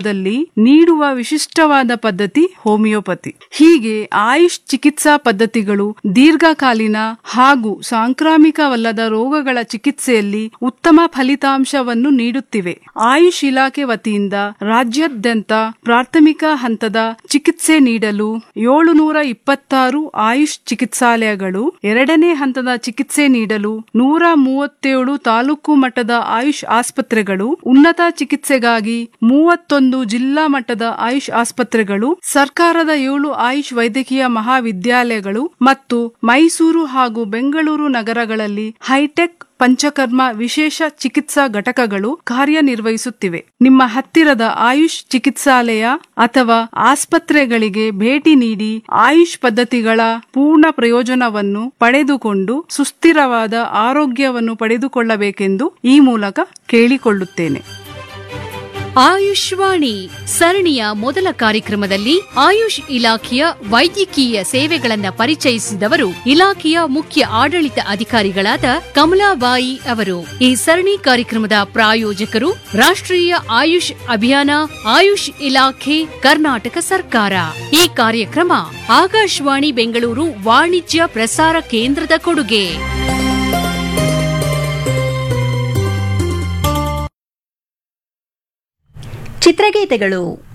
ರೂಪದಲ್ಲಿ ನೀಡುವ ವಿಶಿಷ್ಟವಾದ ಪದ್ಧತಿ ಹೋಮಿಯೋಪತಿ ಹೀಗೆ ಆಯುಷ್ ಚಿಕಿತ್ಸಾ ಪದ್ಧತಿಗಳು ದೀರ್ಘಕಾಲೀನ ಹಾಗೂ ಸಾಂಕ್ರಾಮಿಕವಲ್ಲದ ರೋಗಗಳ ಚಿಕಿತ್ಸೆಯಲ್ಲಿ ಉತ್ತಮ ಫಲಿತಾಂಶವನ್ನು ನೀಡುತ್ತಿವೆ ಆಯುಷ್ ಇಲಾಖೆ ವತಿಯಿಂದ ರಾಜ್ಯಾದ್ಯಂತ ಪ್ರಾಥಮಿಕ ಹಂತದ ಚಿಕಿತ್ಸೆ ನೀಡಲು ಏಳುನೂರ ಇಪ್ಪತ್ತಾರು ಆಯುಷ್ ಚಿಕಿತ್ಸಾಲಯಗಳು ಎರಡನೇ ಹಂತದ ಚಿಕಿತ್ಸೆ ನೀಡಲು ನೂರ ಮೂವತ್ತೇಳು ತಾಲೂಕು ಮಟ್ಟದ ಆಯುಷ್ ಆಸ್ಪತ್ರೆಗಳು ಉನ್ನತ ಚಿಕಿತ್ಸೆಗಾಗಿ ಮೂವತ್ತೊಂದು ಜಿಲ್ಲಾ ಮಟ್ಟದ ಆಯುಷ್ ಆಸ್ಪತ್ರೆಗಳು ಸರ್ಕಾರದ ಏಳು ಆಯುಷ್ ವೈದ್ಯಕೀಯ ಮಹಾವಿದ್ಯಾಲಯಗಳು ಮತ್ತು ಮೈಸೂರು ಹಾಗೂ ಬೆಂಗಳೂರು ನಗರಗಳಲ್ಲಿ ಹೈಟೆಕ್ ಪಂಚಕರ್ಮ ವಿಶೇಷ ಚಿಕಿತ್ಸಾ ಘಟಕಗಳು ಕಾರ್ಯನಿರ್ವಹಿಸುತ್ತಿವೆ ನಿಮ್ಮ ಹತ್ತಿರದ ಆಯುಷ್ ಚಿಕಿತ್ಸಾಲಯ ಅಥವಾ ಆಸ್ಪತ್ರೆಗಳಿಗೆ ಭೇಟಿ ನೀಡಿ ಆಯುಷ್ ಪದ್ಧತಿಗಳ ಪೂರ್ಣ ಪ್ರಯೋಜನವನ್ನು ಪಡೆದುಕೊಂಡು ಸುಸ್ಥಿರವಾದ ಆರೋಗ್ಯವನ್ನು ಪಡೆದುಕೊಳ್ಳಬೇಕೆಂದು ಈ ಮೂಲಕ ಕೇಳಿಕೊಳ್ಳುತ್ತೇನೆ ಆಯುಷ್ವಾಣಿ ಸರಣಿಯ ಮೊದಲ ಕಾರ್ಯಕ್ರಮದಲ್ಲಿ ಆಯುಷ್ ಇಲಾಖೆಯ ವೈದ್ಯಕೀಯ ಸೇವೆಗಳನ್ನ ಪರಿಚಯಿಸಿದವರು ಇಲಾಖೆಯ ಮುಖ್ಯ ಆಡಳಿತ ಅಧಿಕಾರಿಗಳಾದ ಕಮಲಾಬಾಯಿ ಅವರು ಈ ಸರಣಿ ಕಾರ್ಯಕ್ರಮದ ಪ್ರಾಯೋಜಕರು ರಾಷ್ಟ್ರೀಯ ಆಯುಷ್ ಅಭಿಯಾನ ಆಯುಷ್ ಇಲಾಖೆ ಕರ್ನಾಟಕ ಸರ್ಕಾರ ಈ ಕಾರ್ಯಕ್ರಮ ಆಕಾಶವಾಣಿ ಬೆಂಗಳೂರು ವಾಣಿಜ್ಯ ಪ್ರಸಾರ ಕೇಂದ್ರದ ಕೊಡುಗೆ ಚಿತ್ರಗೀತೆಗಳು